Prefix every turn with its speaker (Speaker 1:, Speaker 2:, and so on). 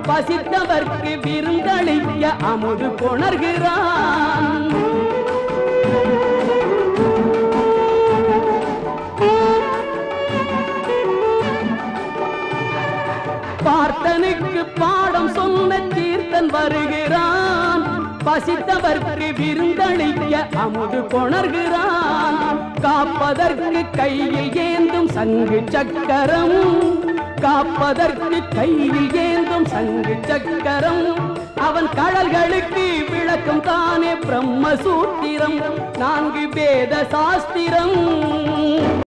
Speaker 1: பசித்தவர்க்கு விருந்தளிக்க அமுது கொணர்கிறான் பார்த்தனுக்கு பாடம் சொன்ன தீர்த்தன் வருகிறான் பசித்தவர்க்கு விருந்தளிக்க அமுது கொணர்கிறான் காப்பதற்கு கையில் ஏந்தும் சங்கு சக்கரம் காப்பதற்கு கையில் ஏந்தும் சங்கு சக்கரம் அவன் கடல்களுக்கு விளக்கம் தானே பிரம்மசூத்திரம் நான்கு வேத சாஸ்திரம்